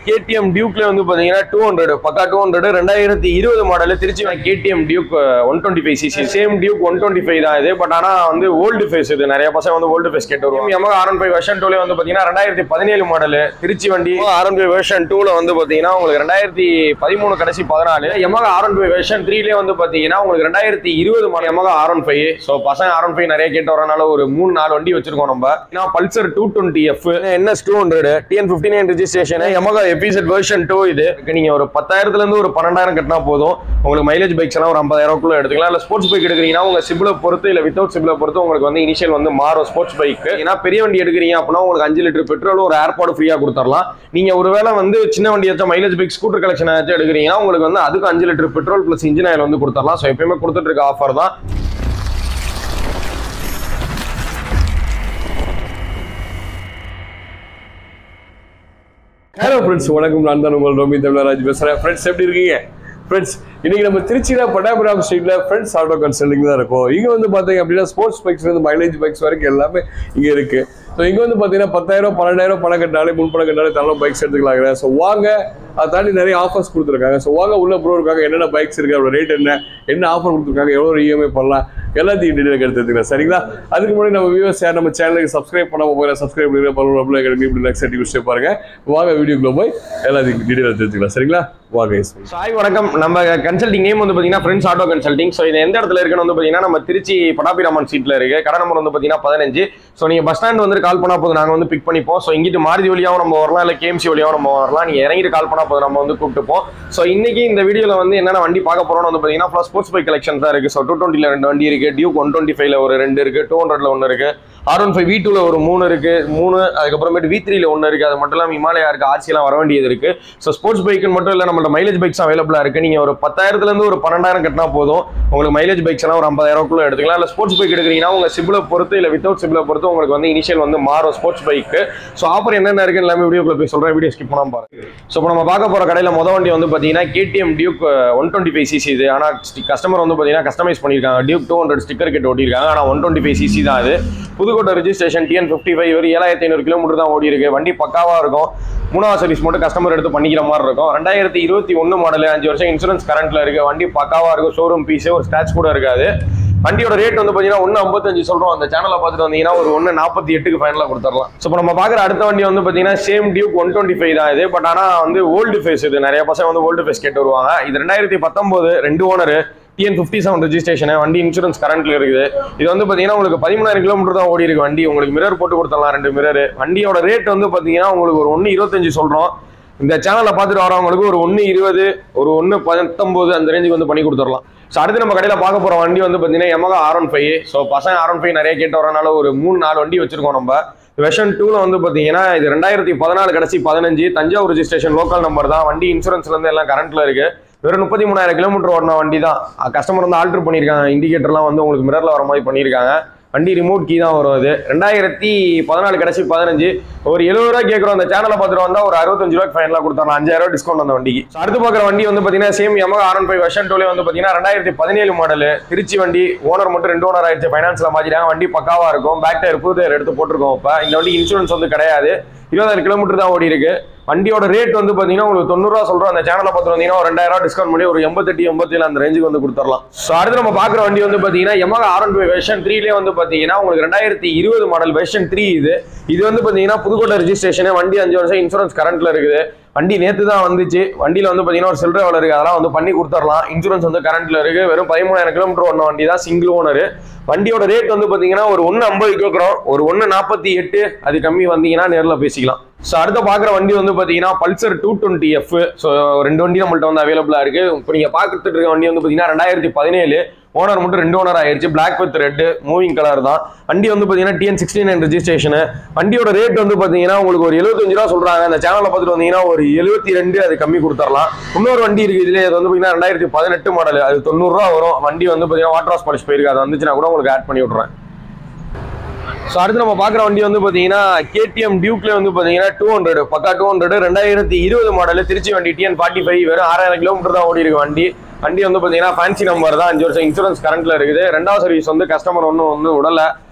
KTM டியூக்ல வந்து பாத்தீங்கன்னா டூ ஹண்ட்ரட் பக்கா டூ ஹண்ட்ரட் ரெண்டாயிரத்தி இருபது model Trichy KTM Duke one twenty five CC same Duke one twenty five தான் இது பட் ஆனா வந்து ஓல்டு ஃபேஸ் இது நிறைய பசங்க வந்து ஓல்டு ஃபேஸ் கேட்டு வருவாங்க Yamaha R one five version டூல வந்து பாத்தீங்கன்னா ரெண்டாயிரத்தி பதினேழு மாடல் திருச்சி வண்டி ஆர் ஒன் ஃபைவ் வெர்ஷன் டூல வந்து பாத்தீங்கன்னா உங்களுக்கு ரெண்டாயிரத்தி பதிமூணு கடைசி பதினாலு Yamaha R one five version த்ரீலேயே வந்து பாத்தீங்கன்னா உங்களுக்கு ரெண்டாயிரத்தி இருபது model Yamaha R one five so பசங்க ஆர் ஒன் ஃபைவ் நிறைய கேட்டு வரனால ஒரு மூணு நாலு வண்டி வச்சிருக்கோம் நம்ம ஏன்னா Pulsar two twenty F NS two hundred TN fifty nine registration Yamaha எபிசெட் வெர்ஷன் டூ இது இதுக்கு நீங்க ஒரு பத்தாயிரத்துல இருந்து ஒரு பன்னெண்டாயிரம் கட்டினா போதும் உங்களுக்கு மைலேஜ் பைக்ஸ் எல்லாம் ஒரு ஐம்பதாயிரக்குள்ள எடுத்துக்கலாம் இல்ல ஸ்போர்ட்ஸ் பைக் எடுக்கிறீங்கன்னா உங்க சிபில பொறுத்து இல்ல வித்தவுட் சிபில பொறுத்து உங்களுக்கு வந்து இனிஷியல் வந்து மாறும் ஸ்போர்ட்ஸ் பைக் ஏன்னா பெரிய வண்டி எடுக்கிறீங்க அப்படின்னா உங்களுக்கு அஞ்சு லிட்டர் பெட்ரோல் ஒரு ஏர்பாடு ஃப்ரீயா கொடுத்துடலாம் நீங்க ஒருவேளை வந்து சின்ன வண்டி ஏதாச்சும் மைலேஜ் பைக் ஸ்கூட்டர் கலெக்ஷன் ஏதாச்சும் எடுக்கிறீங்கன்னா உங்களுக்கு வந்து அதுக்கு அஞ்சு litre petrol plus engine oil வந்து கொடுத்துடலாம் ஸோ எப்பயுமே கொடுத்துட்டு இருக்க ஆஃபர் தான் ஹலோ ஃப்ரெண்ட்ஸ் வணக்கம் நான் தான் உங்கள் ரோமி தமிழராஜ் பேசுகிறேன் ஃப்ரெண்ட்ஸ் எப்படி இருக்கீங்க ஃப்ரெண்ட்ஸ் இன்னைக்கு நம்ம திருச்சியில் பட்டாபுரம் ஸ்ட்ரீட்டில் ஃப்ரெண்ட்ஸ் ஆட்டோ கன்சல்டிங் தான் இருக்கும் இங்கே வந்து பார்த்தீங்க அப்படின்னா ஸ்போர்ட்ஸ் பைக்ஸ் வந்து மைலேஜ் பைக்ஸ் வரைக்கும் எல்லாமே இங்கே இருக்குது ஸோ இங்கே வந்து பார்த்தீங்கன்னா பத்தாயிரம் பன்னெண்டாயிரம் பணம் கட்டினாலே முன் பணம் கட்டினாலே தள்ள பைக்ஸ் எடுத்துக்கலாங்க ஸோ வாங்க அதை தாண்டி நிறைய ஆஃபர்ஸ் கொடுத்துருக்காங்க ஸோ வாங்க உள்ள ப்ரோ இருக்காங்க என்னென்ன பைக்ஸ் இருக்கு அதோட ரேட் என்ன என்ன ஆஃபர் கொடுத்துருக்காங்க எவ்வளோ இஎம்ஐ பண்ணலாம் எல்லாத்தையும் டீட்டெயில் எடுத்துக்கலாம் சரிங்களா அதுக்கு முன்னாடி நம்ம வியூவர்ஸ் யார் நம்ம சேனலுக்கு சப்ஸ்கிரைப் பண்ணாம போகிற சப்ஸ்கிரைப் பண்ணி பண்ணணும் அப்படி அகாடமி இப்படி நெக்ஸ்ட் யூஸ் பாருங்க வாங்க வீடியோக்குள்ள போய் எல்லாத்தையும் டீட்டெயில் எடுத்துக்கலாம் சரிங்களா வாங்க yes. சாய் வணக்கம் நம்ம கன்சல்டிங் நேம் வந்து பாத்தீங்கன்னா ஃப்ரெண்ட்ஸ் ஆட்டோ கன்சல்டிங் ஸோ இது எந்த இடத்துல இருக்குன்னு வந்து பாத்தீங்கன்னா நம்ம திருச்சி பட்டாபிராமன் சீட்ல இருக்கு கடை நம்பர் வந்து பாத்தீங்கன்னா பதினஞ்சு ஸோ நீங்க பஸ் ஸ்டாண்ட் வந்து கால் பண்ணா போதும் நாங்க வந்து பிக் பண்ணிப்போம் ஸோ இங்கிட்டு மாருதி வழியாவும் நம்ம வரலாம் இல்ல கேஎம்சி வழியாவும் நம்ம வரலாம் நீங்க இறங்கிட்டு கால் பண்ணா போதும் நம்ம வந்து கூப்பிட்டுப்போம் ஸோ இன்னைக்கு இந்த வீடியோல வந்து என்னென்ன வண்டி பார்க்க போறோம்னு வந்து பாத்தீங்கன்னா ஃபுல்லா ஸ்போர்ட்ஸ் பைக் கலெக்ஷன் தான் இருக்கு ஸோ டூ டுவெண்ட்டில ரெண்டு வண்டி இருக்கு டியூக் ஒன் டுவெண்ட்டி ஃபைவ்ல ஒரு ரெண்டு இருக்கு டூ ஹண்ட்ரட்ல ஒன்று இருக்கு ஆர் ஒன் ஃபைவ் வி டூல ஒரு மூணு இருக்கு மூணு அதுக்கப்புறமேட்டு வி த்ரீல ஒன்று இருக்கு அது மட்டும் இல்லாமல் இமாலயா இருக்கு ஆர்சி எல்லாம் வர வேண்டியது இருக்கு ஸோ ஸ்போர்ட்ஸ் பைக்கு மட்டும் இல்லை நம்மளோட மைலேஜ் பைக்ஸ் அவைலபிளா இருக்கு நீங்க ஒரு பத்தாயிரத்துல இருந்து ஒரு பன்னெண்டாயிரம் கட்டினா போதும் உங்களுக்கு மைலேஜ் பைக்ஸ் எல்லாம் ஒரு ஐம்பதாயிரக்குள்ள எடுத்துக்கலாம் இல்லை ஸ்போர்ட்ஸ் பைக் எடுக்கிறீங்கன்னா உங்க சிபில பொறுத்து இல்லை வித்தவுட் சிபில பொறுத்து உங்களுக்கு வந்து இனிஷியல் வந்து மாறும் ஸ்போர்ட்ஸ் பைக்கு ஸோ ஆஃபர் என்னென்ன இருக்கு எல்லாமே வீடியோக்குள்ள போய் சொல்றேன் வீடியோ ஸ்கிப் பண்ணாம பாருங்க ஸோ இப்போ நம்ம பார்க்க போற கடையில முத வண்டி வந்து பாத்தீங்கன்னா KTM Duke one twenty five CC இது ஆனால் கஸ்டமர் வந்து பாத்தீங்கன்னா கஸ்டமைஸ் பண்ணியிருக்காங்க டியூக் டூ ஹண்ட்ரட் ஸ்டிக்கர் கிட்ட ஓட்டியிருக்காங்க ஆனால் ஒன் டுவெண்ட்டி ஃபைவ் சிசி தான் அது Pudukkottai registration TN fifty five ஒரு ஏழாயிரத்தி ஐநூறு கிலோமீட்டர் தான் ஓடி இருக்கு வண்டி பக்காவா இருக்கும் மூணாவது சர்வீஸ் மட்டும் கஸ்டமர் எடுத்து பண்ணிக்கிற மாதிரி இருக்கும் ரெண்டாயிரத்தி இருபத்தி ஒன்று மாடல் அஞ்சு வருஷம் இன்சூரன்ஸ் கரண்ட்ல இருக்கு வண்டி பக்காவா இருக்கும் ஷோரூம் பீஸ் ஒரு ஸ்டாச் கூட இருக்காது வண்டியோட ரேட் வந்து பாத்தீங்கன்னா ஒன்று ஐம்பத்தஞ்சு சொல்றோம் அந்த சேனலை பார்த்துட்டு வந்தீங்கன்னா ஒரு ஒன்று நாற்பத்தி எட்டுக்கு ஃபைனலாக கொடுத்துடலாம் ஸோ இப்போ நம்ம பார்க்குற அடுத்த வண்டி வந்து பாத்தீங்கன்னா same Duke one twenty five தான் இது பட் ஆனால் வந்து ஓல்டு ஃபேஸ் இது நிறைய பசங்க வந்து ஓல்டு ஃபேஸ் கேட்டு வருவாங்க இது ரெண்டாயிரத்தி பத்தொம்போது ரெண்டு owner TN fifty seven registration வண்டி இன்சூரன்ஸ் கரண்ட்ல இருக்குது இது வந்து பாத்தீங்கன்னா உங்களுக்கு பதிமூணாயிரம் கிலோமீட்டர் தான் ஓடி இருக்கு வண்டி உங்களுக்கு மிரர் போட்டு கொடுத்துடலாம் ரெண்டு மிரர் வண்டியோட ரேட் வந்து பாத்தீங்கன்னா உங்களுக்கு ஒரு ஒன்று இருபத்தஞ்சு சொல்றோம் இந்த சேனலை பார்த்துட்டு வரவங்களுக்கு ஒரு ஒன்று இருபது ஒரு ஒன்று பத்தொம்போது அந்த ரேஞ்சுக்கு வந்து பண்ணி கொடுத்துடலாம் ஸோ அடுத்து நம்ம கடையில் பார்க்க போகிற வண்டி வந்து பார்த்தீங்கன்னா Yamaha R one five so பசங்க ஆர் ஒன் ஃபைவ் நிறைய கேட்டு வரனால ஒரு மூணு நாலு வண்டி வச்சிருக்கோம் நம்ம வெர்ஷன் டூவில் வந்து பார்த்தீங்கன்னா இது ரெண்டாயிரத்தி பதினாலு கடைசி பதினஞ்சு தஞ்சாவூர் ரெஜிஸ்ட்ரேஷன் லோக்கல் நம்பர் தான் வண்டி இன்சூரன்ஸ்லேருந்து எல்லாம் கரண்ட்டில் இருக்கு வெறும் முப்பத்தி மூணாயிரம் கிலோமீட்டர் ஓடின வண்டி தான் கஸ்டமர் வந்து ஆல்டர் பண்ணியிருக்காங்க இண்டிகேட்டர்லாம் வந்து உங்களுக்கு மிரரில் வர மாதிரி பண்ணியிருக்காங்க வண்டி ரிமோட் கீ தான் வரும் அது ரெண்டாயிரத்தி பதினாலு கடைசி பதினஞ்சு ஒரு எழுபது ரூபா கேட்குறோம் அந்த சேனலை பார்த்துட்டு வந்தா ஒரு அறுபத்தஞ்சு ரூபாய்க்கு ஃபைனலாக கொடுத்தாங்க அஞ்சாயிரம் ரூபாய் டிஸ்கவுண்ட் அந்த வண்டிக்கு So, அடுத்து பார்க்குற வண்டி வந்து பார்த்தீங்கன்னா same Yamaha R one five version டூலே வந்து பார்த்தீங்கன்னா ரெண்டாயிரத்தி பதினேழு மாடல் திருச்சி வண்டி ஓனர் மட்டும் ரெண்டு ஓனர் ஆயிடுச்சு ஃபைனான்ஸில் மாற்றிட்டாங்க வண்டி பக்காவாக இருக்கும் பேக் டயர் புது டயர் எடுத்து போட்டிருக்கோம் இப்போ இந்த வண்டி இன்சூரன்ஸ் வந்து கிடையாது இருபதாயிரம் கிலோமீட்டர் தான் ஓடி இருக்கு வண்டியோட ரேட் வந்து பாத்தீங்கன்னா உங்களுக்கு தொண்ணூறுவா சொல்றோம் அந்த சேனலை பார்த்து வந்தீங்கன்னா ஒரு ரெண்டாயிரம் டிஸ்கவுண்ட் பண்ணி ஒரு எண்பத்தெட்டு எண்பத்தேழு அந்த ரேஞ்சுக்கு வந்து கொடுத்துடலாம் ஸோ அடுத்து நம்ம பார்க்குற வண்டி வந்து பாத்தீங்கன்னா Yamaha R one five version த்ரீலேயே வந்து பாத்தீங்கன்னா உங்களுக்கு ரெண்டாயிரத்தி இருபது மாடல் வெர்ஷன் த்ரீ இது இது வந்து பாத்தீங்கன்னா புதுக்கோட்டை ரெஜிஸ்ட்ரேஷன் வண்டி அஞ்சு வருஷம் இன்சூரன்ஸ் கரண்ட்ல இருக்குது வண்டி நேத்து தான் வந்துச்சு வண்டியில வந்து பாத்தீங்கன்னா ஒரு சில்லறை வேலை இருக்கு அதெல்லாம் வந்து பண்ணி கொடுத்துடலாம் இன்சூரன்ஸ் வந்து கரண்ட்ல இருக்கு வெறும் பதிமூணாயிரம் கிலோமீட்டர் ஓடின வண்டி தான் சிங்கிள் ஓனர் வண்டியோட ரேட் வந்து பாத்தீங்கன்னா ஒரு ஒன்று ஐம்பது கேட்குறோம் ஒரு ஒன்று நாற்பத்தி எட்டு அது கம்மி வந்தீங்கன்னா நேரில் பேசிக்கலாம் ஸோ அடுத்த பார்க்குற வண்டி வந்து பார்த்தீங்கன்னா Pulsar two twenty F so ரெண்டு வண்டி நம்மள்ட்ட வந்து அவைலபிளாக இருக்கு இப்போ நீங்கள் பார்த்துட்டு இருக்க வண்டி வந்து பார்த்தீங்கன்னா ரெண்டாயிரத்தி பதினேழு ஓனர் மட்டும் ரெண்டு ஓனர் ஆயிருச்சு black with red moving colour தான் வண்டி வந்து பார்த்தீங்கன்னா டிஎன் சிக்ஸ்டி நைன் ரெஜிஸ்ட்ரேஷன் வண்டியோட ரேட் வந்து பார்த்தீங்கன்னா உங்களுக்கு ஒரு எழுபத்தஞ்சு ரூபா சொல்றாங்க அந்த சேனலை பார்த்துட்டு வந்தீங்கன்னா ஒரு எழுபத்தி ரெண்டு அது கம்மி கொடுத்துடலாம் இன்னொரு வண்டி இருக்கு இதுல அது வந்து பார்த்தீங்கன்னா ரெண்டாயிரத்தி பதினெட்டு மாடல் அது தொண்ணூறுரூவா வரும் வண்டி வந்து பார்த்தீங்கன்னா வாட்டர் வாஷ் பாலிஷ் போயிருக்கு அது வந்துச்சுன்னா கூட உங்களுக்கு ஆட் பண்ணி விட்றேன் ஸோ அடுத்து நம்ம பார்க்குற வண்டி வந்து பார்த்தீங்கன்னா கேடிஎம் டியூக்ல வந்து பார்த்தீங்கன்னா டூ ஹண்ட்ரட் பக்கா டூ ஹண்ட்ரட் ரெண்டாயிரத்தி இருபது மாடல் திருச்சி வண்டி டிஎன் ஃபார்ட்டி ஃபைவ் வெறும் ஆறாயிரம் கிலோமீட்டர் தான் ஓடி இருக்கு வண்டி வண்டி வந்து பார்த்தீங்கன்னா ஃபேன்சி நம்பர் தான் அஞ்சு வருஷம் இன்சூரன்ஸ் கரண்ட்ல இருக்குது ரெண்டாவது சர்வீஸ் வந்து கஸ்டமர் ஒன்றும் வந்து விடல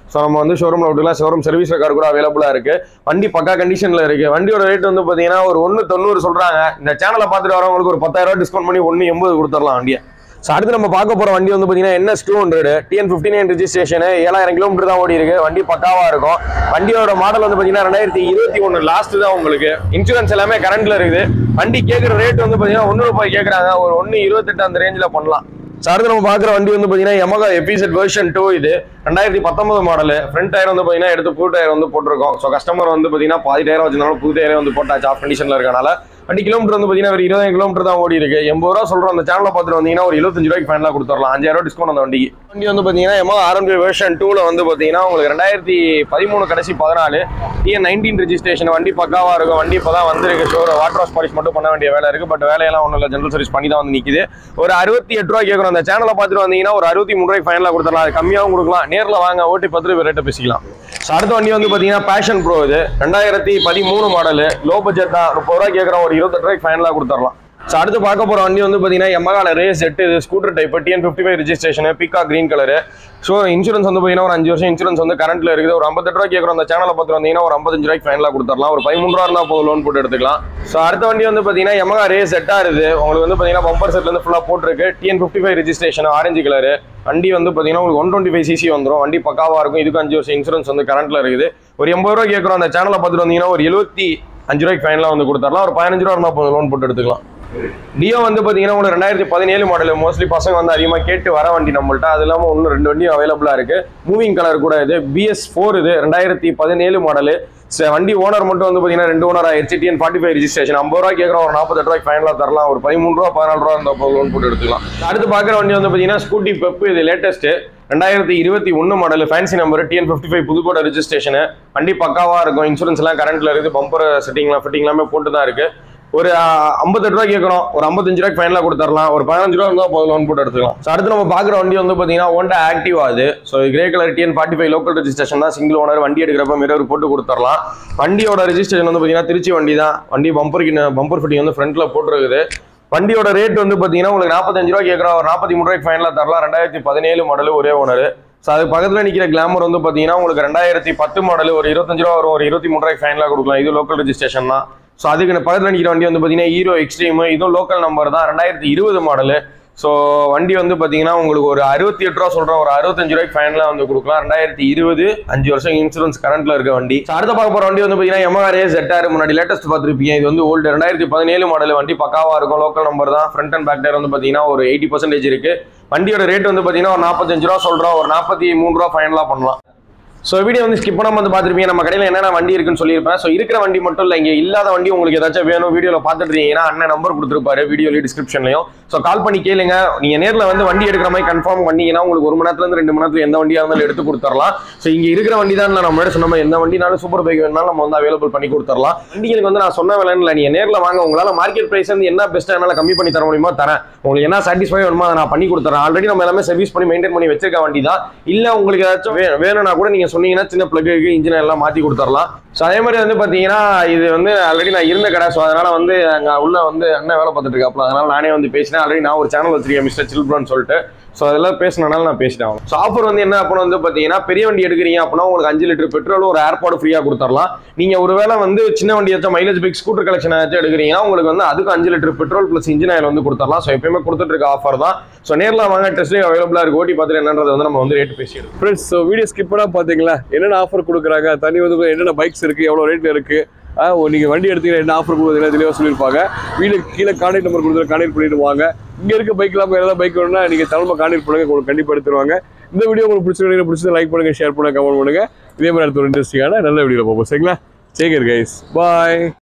ஸோ நம்ம வந்து ஷோரூமில் விட்டுக்கலாம் ஷோரூம் சர்வீஸ் ரெக்கார்டு கூட அவைலபிளாக இருக்கு வண்டி பக்கா கண்டிஷனில் இருக்கு வண்டியோட ரேட் வந்து பார்த்தீங்கன்னா ஒரு ஒன்று தொண்ணூறு சொல்றாங்க இந்த சேனலை பார்த்துட்டு வரவங்களுக்கு ஒரு பத்தாயிரம் ரூபாய் டிஸ்கவுண்ட் பண்ணி ஒன்று எண்பது கொடுத்துடலாம் வண்டியை ஸோ அடுத்து நம்ம பார்க்க போற வண்டி வந்து பார்த்தீங்கன்னா NS two hundred TN fifty nine registration ஏழாயிரம் கிலோமீட்டர் தான் ஓடி இருக்கு வண்டி பக்காவா இருக்கும் வண்டியோட மாடல் வந்து பார்த்தீங்கன்னா ரெண்டாயிரத்தி இருபத்தி ஒன்று லாஸ்ட் தான் உங்களுக்கு இன்சூரன்ஸ் எல்லாமே கரண்ட்ல இருக்குது வண்டி கேட்குற ரேட் வந்து பார்த்தீங்கன்னா ஒன்று ரூபாய் கேட்குறாங்க ஒரு ஒன்று இருபத்தெட்டு அந்த ரேஞ்சில் பண்ணலாம் ஸோ அடுத்து நம்ம பார்க்குற வண்டி வந்து பார்த்தீங்கன்னா Yamaha எபிசெட் வெர்ஷன் டூ இது ரெண்டாயிரத்தி பத்தொன்பது மாடல் ஃப்ரண்ட் டயர் வந்து பார்த்தீங்கன்னா எடுத்து புது டயர் வந்து போட்டிருக்கோம் ஸோ கஸ்டமர் வந்து பார்த்தீங்கன்னா பாதி டயர் வச்சிருந்தாலும் புது டயரே வந்து போட்டாச்சு ஆஃப் கண்டிஷனில் இருக்கனால வண்டி கிலோமீட்டர் வந்து பார்த்தீங்கன்னா ஒரு இருபதாயிரம் கிலோமீட்டர் தான் ஓடி இருக்கு எண்பது ரூபா சொல்கிறோம் அந்த சேனலை பார்த்துட்டு வந்தீங்கன்னா ஒரு எழுபத்தஞ்சு ரூபாய்க்கு ஃபைனலாக கொடுத்துடலாம் அஞ்சாயிரம் ரூபா டிஸ்கவுண்ட் அந்த வண்டிக்கு வண்டி வந்து பார்த்தீங்கன்னா Yamaha ஆர்எம்பி வெர்ஷன் டூவில் வந்து பார்த்தீங்கன்னா உங்களுக்கு ரெண்டாயிரத்தி பதிமூணு கடைசி பதினாலு டிஎன் நைன்டீன் ரெஜிஸ்ட்ரேஷன் வண்டி பக்காவாக இருக்கும் வண்டி இப்போ தான் வந்திருக்கு ஷோர் வாட்டர் வாஷ் பாலிஷ் மட்டும் பண்ண வேண்டிய வேலை இருக்குது பட் வேலையெல்லாம் ஒன்றும் இல்லை ஜென்ரல் சர்வீஸ் பண்ணி தான் வந்து நிற்கிது ஒரு அறுபத்தி எட்டு ரூபா கேட்குறோம் அந்த சேனலை பார்த்துட்டு வந்தீங்கன்னா ஒரு அறுபத்தி மூணு ரூபாய்க்கு ஃபைனலாக கொடுத்துடலாம் அது கம்மியாகவும் கொடுக்கலாம் நேரில் வாங்க ஓட்டி பத்து ரூபாய் ரேட்டை பேசிக்கலாம் ஸோ அடுத்த வண்டி வந்து பார்த்தீங்கன்னா பேஷன் ப்ரோ இது ரெண்டாயிரத்தி பதிமூணு மாடலு லோ பட்ஜெட் தான் முப்பது ரூபா கேட்குறோம் ஒரு இருபத்தெட்டு ரூபாய்க்கு ஃபைனலாக கொடுத்துடலாம் ஸோ அடுத்து பார்க்க போகிற வண்டி வந்து பார்த்தீங்கன்னா எமகால ரேஸ் எட்டு இது scooter type TN fifty five registration பிக்கா கிரீன் கலரு ஸோ இன்சூரன்ஸ் வந்து பார்த்தீங்கன்னா ஒரு அஞ்சு வருஷம் இன்சூரன்ஸ் வந்து கரண்ட்ல இருக்குது ஒரு ஐம்பத்தெட்டு ரூபா கேட்குறோம் அந்த சேனலை பார்த்து வந்தீங்கன்னா ஒரு ஐம்பத்தஞ்சு ரூபாய்க்கு ஃபைனலாக கொடுத்துடலாம் ஒரு பதிமூணு ரூபா இருந்தால் போதும் லோன் போட்டு எடுத்துக்கலாம் ஸோ அடுத்த வண்டி வந்து பார்த்தீங்கன்னா எமகா ரேஸ் செட்டாக இருக்குது உங்களுக்கு வந்து பார்த்தீங்கன்னா பம்பர் செட்லேருந்து ஃபுல்லாக போட்டிருக்கு TN fifty five registration orange colour வண்டி வந்து பார்த்தீங்கன்னா உங்களுக்கு ஒன் டுவெண்ட்டி ஃபைவ் சிசி வந்துடும் வண்டி பக்காவாக இருக்கும் இதுக்கு அஞ்சு வருஷம் இன்சூரன்ஸ் வந்து கரண்ட்ல இருக்குது ஒரு எண்பது ரூபா கேட்குறோம் அந்த சேனலை பார்த்துட்டு வந்தீங்கன்னா ஒரு எழுபத்தி அஞ்சு ரூபாய்க்கு ஃபைனலாக வந்து கொடுத்துடலாம் ஒரு பதினஞ்சு ரூபா இருந்தால் போதும் லோன் போட்டு எடுத்துக்கலாம் டியோ வந்து பார்த்தீங்கன்னா உங்களுக்கு ரெண்டாயிரத்தி பதினேழு மாடல் மோஸ்ட்லி பசங்க வந்து அதிகமாக கேட்டு வர வண்டி நம்மள்ட்ட அது இல்லாமல் இன்னும் ரெண்டு வண்டியும் அவைலபிளாக இருக்கு மூவிங் கலர் கூட இது பிஎஸ் ஃபோர் இது ரெண்டாயிரத்தி பதினேழு மாடலு வண்டி ஓனர் மட்டும் வந்து பார்த்தீங்கன்னா ரெண்டு ஓனர் ஆயிடுச்சு டிஎன் ஃபார்ட்டி ஃபைவ் ரிஜிஸ்ட்ரேஷன் ஐம்பது ரூபா கேட்குறோம் ஒரு நாற்பத்தெட்டு ரூபாய்க்கு ஃபைனலாக தரலாம் ஒரு பதிமூணு ரூபா பதினாலு ரூபா இருந்தால் லோன் போட்டு எடுத்துக்கலாம் அடுத்து பார்க்குற வண்டி வந்து பார்த்தீங்கன்னா ஸ்கூட்டி பெப் இது லேட்டஸ்ட்டு ரெண்டாயிரத்தி இருபத்தி ஒன்று model fancy number TN fifty five Pudukkottai registration வண்டி பக்காவாக இருக்கும் இன்சூரன்ஸ் எல்லாம் கரண்ட்ல இருக்குது பம்பர் செட்டிங்லாம் ஃபிட்டிங் எல்லாமே போட்டு தான் இருக்கு ஒரு ஐம்பத்தெட்டு ரூபா கேட்குறோம் ஒரு ஐம்பத்தஞ்சு ரூபாய்க்கு ஃபைனலாக கொடுத்துடலாம் ஒரு பதினஞ்சு ரூபா இருந்தால் போதும் லோன் போட்டு எடுத்துக்கலாம் ஸோ அடுத்து நம்ம பார்க்குற வண்டி வந்து பார்த்தீங்கன்னா ஒன்டா ஆக்டிவ் ஆகுது so grey colour TN forty five local registration தான் சிங்கிள் ஓனர் வண்டி எடுக்கிறப்ப மிரர் போட்டு கொடுத்துடலாம் வண்டியோட ரெஜிஸ்ட்ரேஷன் வந்து பார்த்தீங்கன்னா திருச்சி வண்டி தான் வண்டி பம்பருக்கு பம்பர் ஃபிட்டிங் வந்து ஃப்ரண்ட்டில் போட்டுருக்குது வண்டியோட ரேட் வந்து பார்த்தீங்கன்னா உங்களுக்கு நாற்பத்தஞ்சு ரூபா கேட்குறோம் ஒரு நாற்பத்தி மூணு ரூபாய்க்கு ஃபைனலாக தரலாம் ரெண்டாயிரத்தி பதினேழு மாடல் ஒரே ஓனர் ஸோ அது பக்கத்தில் நிற்கிற கிளாமர் வந்து பார்த்தீங்கன்னா உங்களுக்கு ரெண்டாயிரத்தி பத்து மாடல் ஒரு இருபத்தஞ்சு ரூபா வரும் ஒரு இருபத்தி மூணு ரூபாய்க்கு ஃபைனலாக கொடுக்கலாம் இது லோக்கல் ரெஜிஸ்ட்ரேஷன் தான் ஸோ அதுக்கு பக்கத்தில் நிற்கிற வண்டி வந்து பார்த்தீங்கன்னா ஹீரோ எக்ஸ்ட்ரீம் இதுவும் லோக்கல் நம்பர் தான் ரெண்டாயிரத்தி இருபது மாடலு ஸோ வண்டி வந்து பார்த்தீங்கன்னா உங்களுக்கு ஒரு அறுபத்தி எட்டு ரூபா சொல்கிறோம் ஒரு அறுபத்தஞ்சு ரூபாய்க்கு ஃபைனலாக வந்து கொடுக்கலாம் ரெண்டாயிரத்தி இருபது அஞ்சு வருஷம் இன்சூரன்ஸ் கரண்ட்ல இருக்க வண்டி So, அடுத்த பார்க்க போகிற வண்டி வந்து பார்த்தீங்கன்னா எம்ஆர்ஏ செட்டார் முன்னாடி லேட்டஸ்ட் பார்த்துருப்பீங்க இது வந்து ஓல்டு ரெண்டாயிரத்தி பதினேழு மாடல் வண்டி பக்காவாக இருக்கும் லோக்கல் நம்பர் தான் ஃப்ரண்ட் அண்ட் பேக் டயர் வந்து பார்த்தீங்கன்னா ஒரு எயிட்டி பர்சன்டேஜ் இருக்கு வண்டியோட ரேட் வந்து பார்த்தீங்கன்னா ஒரு நாற்பத்தஞ்சு ரூபா சொல்கிறோம் ஒரு நாற்பத்தி மூணு ரூபா ஃபைனலாக பண்ணலாம் ஸோ வீடியோ வந்து ஸ்கிப் பண்ணாம வந்து பார்த்துருப்பீங்க நம்ம கடையில் என்னென்ன வண்டி இருக்குன்னு சொல்லியிருப்பேன் ஸோ இருக்கிற வண்டி மட்டும் இல்லை இங்கே இல்லாத வண்டி உங்களுக்கு ஏதாச்சும் வேணும் வீடியோவில் பார்த்துட்டு இருக்கீங்கன்னா அண்ணன் நம்பர் கொடுத்துருப்பாரு வீடியோலயும் டிஸ்கிரிப்ஷன்லையும் ஸோ கால் பண்ணி கேளுங்க நீங்கள் நேரில் வந்து வண்டி எடுக்கிற மாதிரி கன்ஃபார்ம் பண்ணீங்கன்னா உங்களுக்கு ஒரு மணி நேரத்துலேருந்து ரெண்டு மணி நேரத்துல எந்த வண்டியாக இருந்தாலும் எடுத்து கொடுத்துடலாம் ஸோ இங்கே இருக்கிற வண்டி தான் நான் முன்னாடி சொன்ன மாதிரி எந்த வண்டினாலும் சூப்பர் பைக் வேணாலும் நம்ம வந்து அவைலபிள் பண்ணி கொடுத்துடலாம் வண்டிகளுக்கு வந்து நான் சொன்ன விலைன்னு இல்லை நீங்கள் நேரில் வாங்க உங்களால் மார்க்கெட் ப்ரைஸ் வந்து என்ன பெஸ்ட்டாக என்னால் கம்மி பண்ணி தர முடியுமோ தரேன் உங்களுக்கு என்ன சாட்டிஸ்ஃபை வேணுமோ அதை நான் பண்ணி கொடுத்துறேன் ஆல்ரெடி நம்ம எல்லாமே சர்வீஸ் பண்ணி மெயின்டைன் பண்ணி வச்சிருக்க வண்டி தான் இல்லை உங்களுக்கு ஏதாச்சும் வே- வேணும்னா கூட நீங்கள் சொன்னீங்கன்னா சின்ன பிளக்கு இன்ஜின் எல்லாம் மாற்றி கொடுத்துடலாம் ஸோ அதே மாதிரி வந்து பார்த்தீங்கன்னா இது வந்து ஆல்ரெடி நான் இருந்த கடை ஸோ அதனால வந்து அங்கே உள்ள வந்து அண்ணன் வேலை பார்த்துட்டு இருக்காப்ல அதனால நானே வந்து பேசினேன் ஆல்ரெடி நான் ஒரு சேனல் வச்சிருக்கேன் மிஸ்டர் சில்ப்ரான்னு சொல்லிட்டு ஸோ அதெல்லாம் பேசினனால நான் பேசிட்டேன் ஸோ ஆஃபர் வந்து என்ன அப்படின்னு வந்து பார்த்தீங்கன்னா பெரிய வண்டி எடுக்கிறீங்க அப்படின்னா உங்களுக்கு அஞ்சு லிட்டர் பெட்ரோல் ஒரு ஏர்பாடு ஃப்ரீயாக கொடுத்துடலாம் நீங்கள் ஒருவேளை வந்து சின்ன வண்டி ஏதாச்சும் மைலேஜ் பைக் ஸ்கூட்டர் கலெக்ஷன் ஏதாச்சும் எடுக்கிறீங்கன்னா உங்களுக்கு வந்து அதுக்கு அஞ்சு litre petrol plus engine oil வந்து கொடுத்துடலாம் ஸோ எப்பயுமே கொடுத்துட்டு இருக்க ஆஃபர் தான் ஸோ நேரில் வாங்க டெஸ்ட்லேயே அவைலபிளாக இருக்கு ஓட்டி பார்த்துட்டு என்னன்றது வந்து நம்ம வந்து ரேட் பேசிடுவோம் ஃப்ரெண்ட்ஸ் ஸோ வீடியோ ஸ்கிப் பண்ணா பார்த்தீங்களா என்னென்ன ஆஃபர் கொடுக்குறாங்க தனி வந்து என்னென்ன பைக்ஸ் இருக்குது எவ்வளோ ரேட்டில் இருக்குது நீங்கள் வண்டி எடுத்தீங்கன்னா என்ன ஆஃபர் கொடுக்குறதுல தெளிவாக சொல்லியிருப்பாங்க வீடு கீழே கான்டாக்ட் நம்பர் கொடுத்துரு கான்டாக்ட் பண்ணிட்டு வாங்க இங்கே இருக்க பைக் இல்லாமல் ஏதாவது பைக் வேணும்னா நீங்கள் தலைமை கான்டாக்ட் பண்ணுங்க உங்களுக்கு கண்டிப்பாக எடுத்துருவாங்க இந்த வீடியோ உங்களுக்கு பிடிச்சிருக்கீங்க பிடிச்சது லைக் பண்ணுங்க ஷேர் பண்ணுங்க கமெண்ட் பண்ணுங்க இதே மாதிரி அடுத்த ஒரு இன்ட்ரெஸ்டிங்கான நல்ல வீடியோ பார்ப்போம் சரிங்களா சேகர் கைஸ் பாய்